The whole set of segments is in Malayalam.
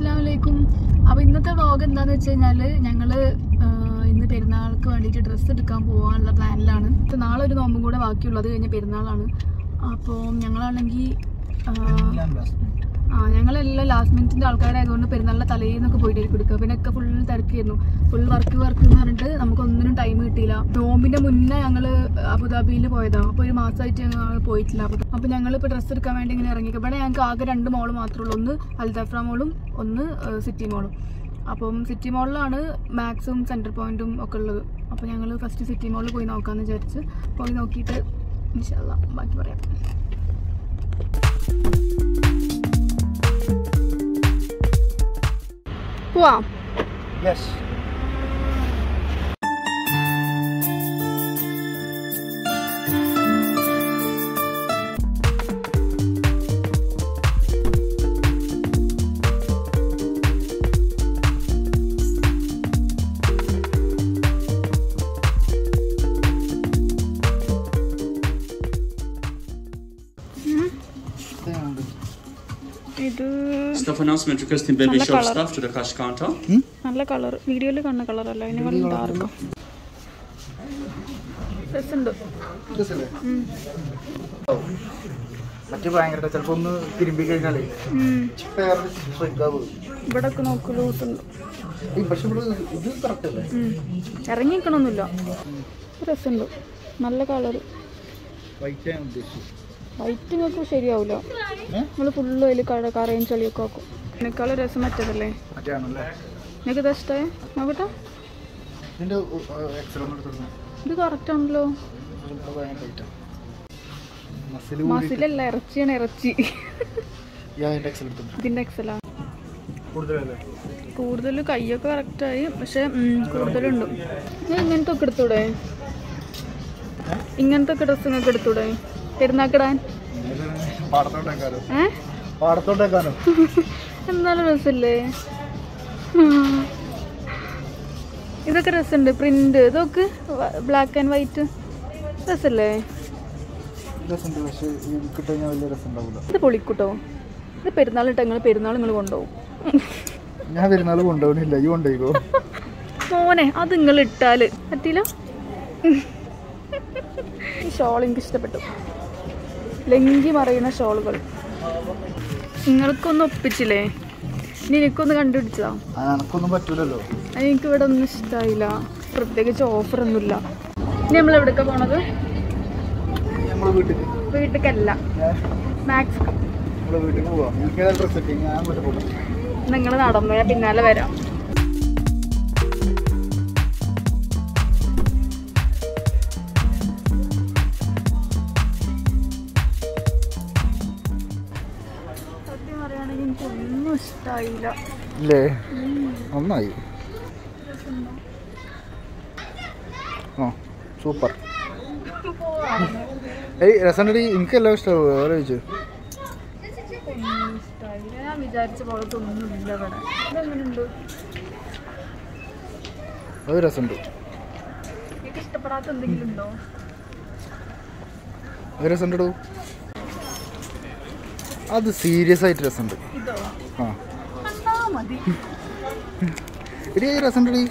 അസ്സാം വലൈക്കും അപ്പൊ ഇന്നത്തെ വ്ളോഗ് എന്താന്ന് വെച്ച് കഴിഞ്ഞാല് ഞങ്ങള് ആ, ഇന്ന് പെരുന്നാൾക്ക് വേണ്ടിയിട്ട് ഡ്രസ്സ് എടുക്കാൻ പോകാനുള്ള പ്ലാനിലാണ് ഇപ്പൊ നാളെ ഒരു നോമ്പും കൂടെ ബാക്കിയുള്ളത് കഴിഞ്ഞ പെരുന്നാളാണ് അപ്പോൾ ഞങ്ങളാണെങ്കിൽ ആ ഞങ്ങളെല്ലാം ലാസ്റ്റ് മിനിറ്റിന്റെ ആൾക്കാരായതുകൊണ്ട് പെരുന്നാളിന്റെ തലേന്നൊക്കെ പോയിട്ടായിരിക്കും എടുക്കുക പിന്നെ ഒക്കെ ഫുൾ തിരക്കായിരുന്നു ഫുൾ വർക്ക് വർക്ക് എന്ന് പറഞ്ഞിട്ട് നമുക്ക് ഒന്നിനും ടൈം കിട്ടിയില്ല നോമ്പിന്റെ മുന്നേ ഞങ്ങൾ അബുദാബിയിൽ പോയതാണ് അപ്പോൾ ഒരു മാസമായിട്ട് ഞങ്ങൾ പോയിട്ടില്ല അബു അപ്പോൾ ഞങ്ങൾ ഇപ്പോൾ ഡ്രസ്സ് എടുക്കാൻ വേണ്ടി ഇങ്ങനെ ഇറങ്ങി ഇവിടെ ഞങ്ങൾക്ക് ആകെ രണ്ട് മോള് മാത്രമേ ഉള്ളൂ ഒന്ന് അൽദഫ്ര മോളും ഒന്ന് സിറ്റി മോളും അപ്പം സിറ്റി മോളിലാണ് മാക്സും സെൻറ്റർ പോയിന്റും ഒക്കെ ഉള്ളത് അപ്പോൾ ഞങ്ങൾ ഫസ്റ്റ് സിറ്റി മോളിൽ പോയി നോക്കാമെന്ന് വിചാരിച്ച് പോയി നോക്കിയിട്ട് ഇൻഷാല്ല ബാക്കി പറയാം പോവാം യെസ് ഇത് Ska få announcement requesting baby Alla short colour. stuff to the cash counter. നല്ല കളർ വീഡിയോയിൽ കാണുന്ന കളറല്ല അതിനെക്കാളും ഡാർക്ക് രസമുണ്ട് മറ്റു ഭയങ്കര ചിലപ്പോ ഒന്ന് തിരുമ്പി കഴിഞ്ഞാലേ വേറെ ശ്രദ്ധാവ് ഇവിടെ ഒക്കെ നോക്ക് ലൂസ് ഉണ്ട് പക്ഷെ ഇവിടെ ഇത് കറക്റ്റ് അല്ലേ ഇറങ്ങിക്കണമൊന്നുമില്ല രസമുണ്ട് നല്ല കളർ വൈറ്റ് ഞാൻ ഉദ്ദേശിച്ചു വൈറ്റ് നിങ്ങൾക്ക് ശരിയാവില്ല നിങ്ങൾ ഫുള്ള് അതിൽ കട കറയും ചളിയൊക്കെ ആക്കും ഇതിനേക്കാളും രസം മറ്റേതല്ലേ മറ്റേ ആണല്ലേ നിങ്ങൾക്ക് ഇത് ഇഷ്ടമായി നോക്കട്ടെ ഇതിന്റെ എക്സൽ ഒന്ന് എടുത്തിരുന്നു ഇത് കറക്റ്റ് ആണല്ലോ ഭയങ്കര ടൈറ്റാ മസിൽ മസിലല്ല ഇറച്ചിയാണ് ഇറച്ചി ഞാൻ അതിന്റെ എക്സൽ എടുത്തിട്ടുണ്ട് ഇതിൻ്റെ എക്സലാ കൂടുതലല്ലേ കൂടുതൽ കൈയൊക്കെ കറക്റ്റായി പക്ഷെ ഉം, കൂടുതലുണ്ട് ഇത് ഇങ്ങനത്തെ ഒക്കെ എടുത്തൂടെ ഇങ്ങനത്തെ ഒക്കെ ഡ്രസ്സ് നിങ്ങൾക്ക് എടുത്തൂടെ പെരുന്നാക്കിടാൻ പാടത്തോട്ടേക്കാരോ ഏ പാടത്തോട്ടേക്കാരോ എന്നാലും രസല്ലേ ഉം. ഇതൊക്കെ രസമുണ്ട് പ്രിന്റ് ഇതൊക്കെ ബ്ലാക്ക് ആൻഡ് വൈറ്റ് രസല്ലേ രസമുണ്ട് പക്ഷെ കിട്ടി കഴിഞ്ഞാൽ വലിയ രസം ഉണ്ടാവില്ല ഇത് പൊളിക്കൂട്ടോ ഇത് പെരുന്നാളിട്ട് നിങ്ങൾ പെരുന്നാൾ നിങ്ങൾ കൊണ്ടുപോകും ഞാൻ പെരുന്നാൾ കൊണ്ടുപോകണില്ല ഈ കൊണ്ടുപോയിക്കോ മോനെ അത് നിങ്ങൾ ഇട്ടാല് പറ്റിയില്ല ഈ ഷോൾ എനിക്ക് ഇഷ്ടപ്പെട്ടു ലങ്കി മറയുന്ന ഷോളുകൾ നിങ്ങൾക്കൊന്നും ഒപ്പിച്ചില്ലേ ഇനി എനിക്കൊന്ന് കണ്ടുപിടിച്ചതാ അത് എനക്കൊന്നും പറ്റൂലല്ലോ അത് എനിക്ക് ഇവിടെ ഒന്നും ഇഷ്ടമായില്ല പ്രത്യേകിച്ച് ഓഫറൊന്നുമില്ല ഇനി നമ്മൾ എവിടേക്കാ പോണത് നമ്മളെ വീട്ടിൽ വീട്ടിലേക്കല്ല മാക്സ് നമ്മളെ വീട്ടിൽ പോവാം എനിക്ക് ഏതായാലും ഡ്രസ് കിട്ടി ഞാൻ വീട്ടിൽ പോകാം നിങ്ങൾ നടന്നു ഞാൻ പിന്നാലെ വരാം സത്യം പറയുകയാണെങ്കിൽ എനിക്കൊന്നും ഇഷ്ടമായില്ല ഇല്ലേ നന്നായി ആ സൂപ്പർ ഏയ് രസമുണ്ടടി എനിക്കെല്ലാം ഇഷ്ടമാവും വേറെ ചോദിച്ചു ഒന്നും ഇഷ്ടമായില്ല ഞാൻ വിചാരിച്ച പോലത്തെ ഒന്നുമില്ല ഇവിടെ ഇതെങ്ങനെയുണ്ട് അത് രസമുണ്ട് എനിക്ക് ഇഷ്ടപ്പെടാത്ത എന്തെങ്കിലും ഉണ്ടോ അത് രസമുണ്ടോ അത് സീരിയസ് ആയിട്ട് രസമുണ്ട് ഇതോ ആ കണ്ടാ മതി എടി അത് രസമുണ്ടടി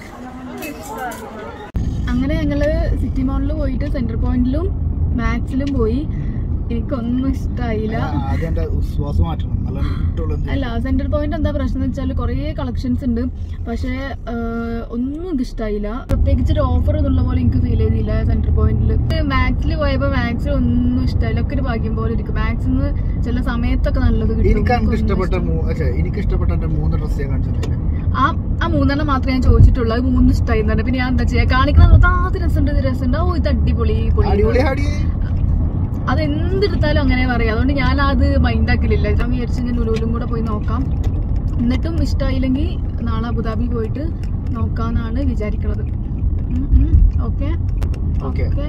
അങ്ങനെ ഞങ്ങള് സിറ്റി മോളിൽ പോയിട്ട് സെന്റർ പോയിന്റിലും മാക്സിലും പോയി എനിക്കൊന്നും ഇഷ്ടമായില്ല ആദ്യം എൻ്റെ വിശ്വാസം മാറ്റണം നല്ല ഇട്ടുള്ള അല്ല സെന്റർ പോയിന്റ് എന്താ പ്രശ്നം എന്ന് വെച്ചാൽ കുറേ കളക്ഷൻസ് ഉണ്ട് പക്ഷേ ഒന്നും എനിക്ക് ഇഷ്ടമായില്ല പ്രത്യേകിച്ച് ഒരു ഓഫർ എന്നുള്ള പോലെ എനിക്ക് ഫീൽ ചെയ്തില്ല സെന്റർ പോയിന്റിൽ മാക്സിൽ പോയപ്പോൾ മാക്സിൽ ഒന്നും ഇഷ്ടമായില്ല ഒക്കെ ഒരു ഭാഗ്യം പോലെ ഇരിക്കും മാക്സിന്ന് ചില സമയത്തൊക്കെ നല്ലത് കിട്ടും എനിക്ക് എനിക്ക് എനിക്കൊന്നും ഇഷ്ടപ്പെട്ട മൂ- ഛെ, എനിക്ക് ഇഷ്ടപ്പെട്ട എൻ്റെ മൂന്ന് ഡ്രസ്സ് ഞാൻ കാണിച്ചിട്ടില്ല ആ ആ മൂന്നെണ്ണം മാത്രമേ ഞാൻ ചോദിച്ചിട്ടുള്ളൂ അത് മൂന്ന് ഇഷ്ടമായി തന്നെ പിന്നെ ഞാൻ എന്താ ചെയ്യാ കാണിക്കുന്ന അത് രസമുണ്ട് ഇത് രസമുണ്ട് ഓ ഇത് അടിപൊളി പൊളി അടിപൊളി അടി അത് എന്തെടുത്താലും അങ്ങനെ പറയാം അതുകൊണ്ട് ഞാൻ അത് മൈൻഡ് ആക്കലില്ല ഞാൻ വിചാരിച്ചു ഞാൻ ലുലുലും കൂടെ പോയി നോക്കാം എന്നിട്ടും ഇഷ്ടമായില്ലെങ്കിൽ നാളെ അബുദാബി പോയിട്ട് നോക്കാന്നാണ് വിചാരിക്കുന്നത് ഓക്കെ Okay. ഓക്കെ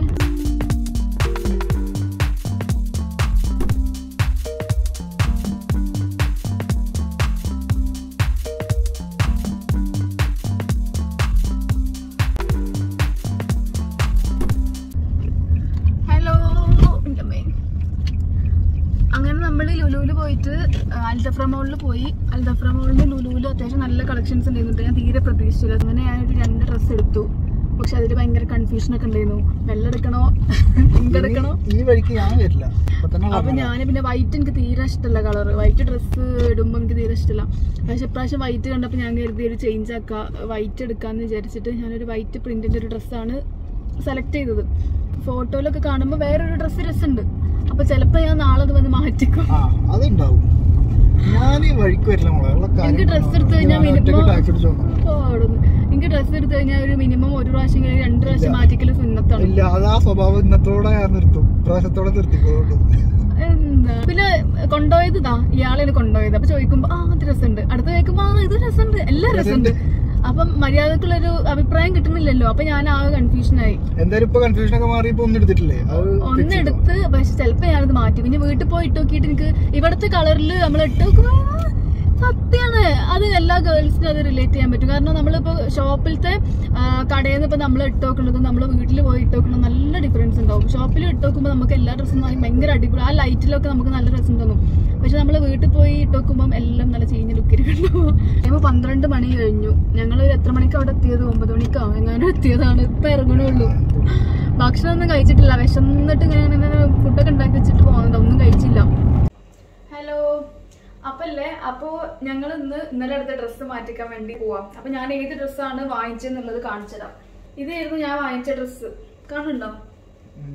ഹലോ അങ്ങനെ നമ്മൾ ലുലുവിൽ പോയിട്ട് അൽസഫ്ര മോൾ മോളിൽ പോയി അൽദഫ്ര മോളിൽ ലുലുവിൽ അത്യാവശ്യം നല്ല കളക്ഷൻസ് ഉണ്ടായിരുന്നു ഞാൻ തീരെ പ്രതീക്ഷിച്ചില്ല അങ്ങനെ ഞാനൊരു രണ്ട് ഡ്രസ്സ് എടുത്തു പക്ഷെ അതിൽ ഭയങ്കര കൺഫ്യൂഷൻ ഒക്കെ ഉണ്ടായിരുന്നു വെള്ളം എടുക്കണോ പിങ്ക് എടുക്കണോ ഈ വഴിക്ക് ഞാൻ വരില്ല അപ്പൊ തന്നെ അപ്പൊ പറഞ്ഞതാ. ഞാൻ പിന്നെ വൈറ്റ് എനിക്ക് തീരെ ഇഷ്ടമല്ല കളർ വൈറ്റ് ഡ്രസ്സ് ഇടുമ്പോൾ എനിക്ക് തീരെ ഇഷ്ടമല്ല പക്ഷെ ഇപ്രാവശ്യം വൈറ്റ് കണ്ടപ്പോൾ ഞാൻ കരുതി ഒരു ചേഞ്ച് ആക്കാം വൈറ്റ് എടുക്കാന്ന് വിചാരിച്ചിട്ട് ഞാനൊരു വൈറ്റ് പ്രിന്റിന്റെ ഒരു ഡ്രസ്സാണ് സെലക്ട് ചെയ്തത് ഫോട്ടോയിലൊക്കെ കാണുമ്പോൾ വേറൊരു ഡ്രസ്സ് രസമുണ്ട് അപ്പൊ ചിലപ്പോൾ ഞാൻ നാളെ അത് വന്ന് മാറ്റിക്കും ആ അതുണ്ടാവും ഞാൻ ഈ വഴിക്ക് വരില്ല മോളെ ഉള്ള കാര്യം എനിക്ക് dress എടുത്ത് കഴിഞ്ഞാ ഞാൻ ഒറ്റയ്ക്ക് minimum- ടാക്സി അടിച്ച് പോകും. ഓടുന്നു എനിക്ക് ഡ്രസ്സ് എടുത്തു കഴിഞ്ഞാൽ ഒരു മിനിമം ഒരു പ്രാവശ്യം രണ്ട് പ്രാവശ്യം മാറ്റിക്കല് സുന്നത്താണ് ഇല്ല അത് ആ സ്വഭാവം ഇന്നത്തോടെ ഞാൻ നിർത്തും പ്രാവശ്യത്തോടെ നിർത്തിക്കോളൂ എന്താ പിന്നെ കൊണ്ടുപോയത് ഇതാ ഇയാളാണ് കൊണ്ടുപോയത് അപ്പൊ ചോദിക്കുമ്പോ ആ അത് രസമുണ്ട് അടുത്ത ചോദിക്കുമ്പോ ആ ഇത് രസമുണ്ട് എല്ലാം രസമുണ്ട് അപ്പം മര്യാദക്കുള്ളൊരു അഭിപ്രായം കിട്ടുന്നില്ലല്ലോ അപ്പൊ ഞാൻ ആകെ കൺഫ്യൂഷൻ ആയി എന്തായാലും ഇപ്പൊ കൺഫ്യൂഷൻ ഒക്കെ മാറി ഇപ്പൊ ഒന്നും എടുത്തിട്ടില്ലേ അത് fix ചെയ്തോ? ഒന്നെടുത്ത് പക്ഷെ ചിലപ്പോ ഞാനത് മാറ്റി പിന്നെ വീട്ടിൽ പോയി ഇട്ട് നോക്കിയിട്ട് എനിക്ക് ഇവിടുത്തെ കളറിൽ നമ്മൾ ഇട്ട് നോക്കുമ്പോ ആ, സത്യാണ് അത് എല്ലാ ഗേൾസിനും അത് റിലേറ്റ് ചെയ്യാൻ പറ്റും കാരണം നമ്മളിപ്പോ ഷോപ്പിലത്തെ കടയിൽ നിന്ന് ഇപ്പൊ നമ്മൾ ഇട്ട് നോക്കുന്നത് നമ്മൾ വീട്ടിൽ പോയി ഇട്ട് നോക്കുന്നത് നല്ല ഡിഫറൻസ് ഉണ്ടാവും ഷോപ്പിൽ ഇട്ട് നോക്കുമ്പോൾ നമുക്ക് എല്ലാ ഡ്രസ്സും ഭയങ്കര അടിപൊളി ആ ലൈറ്റിലൊക്കെ നമുക്ക് നല്ല രസം തോന്നും പക്ഷെ നമ്മൾ വീട്ടിൽ പോയി ഇട്ട് നോക്കുമ്പോൾ എല്ലാം നല്ല ചീഞ്ഞ ലുക്കിരിക്കുന്നുണ്ടാവും ഇപ്പൊ പന്ത്രണ്ട് മണി കഴിഞ്ഞു ഞങ്ങൾ എത്ര മണിക്ക് അവിടെ എത്തിയത് ഒമ്പത് മണിക്കോ എങ്ങാനും എത്തിയതാണ് ഇപ്പൊ ഇറങ്ങണേ ഉള്ളൂ ഭക്ഷണമൊന്നും കഴിച്ചിട്ടില്ല വിശന്നിട്ട് ഇങ്ങനെ ഇങ്ങനെ ഫുഡൊക്കെ ഉണ്ടാക്കി വെച്ചിട്ട് പോകുന്നുണ്ട് ഒന്നും കഴിച്ചില്ല ഹലോ അപ്പല്ലേ അപ്പോ ഞങ്ങൾ ഇന്ന് ഇന്നലെ എടുത്ത ഡ്രസ്സ് മാറ്റിക്കാൻ വേണ്ടി പോവാം അപ്പൊ ഞാൻ ഏത് ഡ്രസ്സാണ് വാങ്ങിച്ചെന്നുള്ളത് കാണിച്ചുതരാം ഇതായിരുന്നു ഞാൻ വാങ്ങിച്ച ഡ്രസ്സ് കാണുന്നുണ്ടോ ഉം.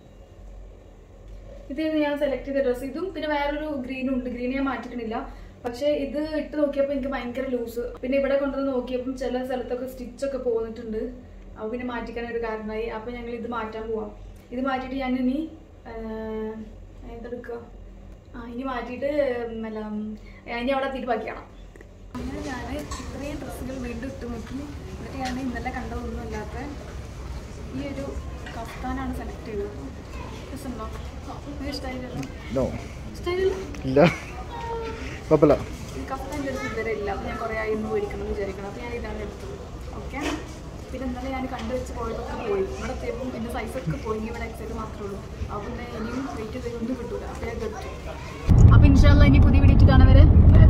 ഇതായിരുന്നു ഞാൻ സെലക്ട് ചെയ്ത ഡ്രസ്സ് ഇതും പിന്നെ വേറൊരു ഗ്രീനും ഉണ്ട് ഗ്രീൻ ഞാൻ മാറ്റിക്കണില്ല പക്ഷെ ഇത് ഇട്ട് നോക്കിയപ്പോൾ എനിക്ക് ഭയങ്കര ലൂസ് പിന്നെ ഇവിടെ കൊണ്ടുവന്ന് നോക്കിയപ്പോൾ ചില സ്ഥലത്തൊക്കെ സ്റ്റിച്ച് ഒക്കെ പോന്നിട്ടുണ്ട് അപ്പൊ പിന്നെ മാറ്റിക്കാൻ ഒരു കാരണമായി അപ്പൊ ഞങ്ങൾ ഇത് മാറ്റാൻ പോവാം ഇത് മാറ്റിയിട്ട് ഞാൻ ഇനി ആഹ്, എന്തെടുക്കുക ആ ഇനി മാറ്റിയിട്ട് ഉം, അല്ല ഉം, ഇനി അവിടെ എത്തിയിട്ട് ബാക്കിയാണ് അങ്ങനെ ഞാൻ ഇത്രയും ഡ്രസ്സുകൾ വീണ്ടും ഇട്ട് നോക്കി എന്നിട്ട് ഞാൻ ഇന്നലെ കണ്ടതൊന്നും അല്ലാത്ത ഈ ഒരു കഫ്താനാണ് സെലക്ട് ചെയ്തത് രസമുണ്ടോ നിങ്ങൾക്ക് ഇഷ്ടമായില്ലല്ലോ No. ഇഷ്ടമായില്ലല്ലോ ഇല്ല കുഴപ്പമില്ല ഈ കഫ്താൻ്റെ അടുത്ത് ഇതുവരെ ഇല്ല അപ്പോൾ ഞാൻ കുറേ ആയി ഒന്ന് മേടിക്കണം എന്ന് വിചാരിക്കണം അപ്പോൾ ഞാൻ ഇതാണ് എടുത്തത് ഓക്കെ പിന്നെ ഇന്നലെ ഞാൻ കണ്ടുവെച്ച് പോയതൊക്കെ പോയി ഇവിടെ എത്തിയപ്പം എൻ്റെ സൈസൊക്കെ പോയി ഇനി ഇവിടെ എക്സൈറ്റ് മാത്രമേ ഉള്ളൂ അപ്പോൾ പിന്നെ ഇനിയും വെയിറ്റ് ചെയ്തൊന്നും കിട്ടൂല അപ്പോൾ ഞാൻ എടുത്തു അപ്പോൾ ഇൻഷാല്ല ഇനി പുതിയ വീഡിയോ കാണാൻ വരെ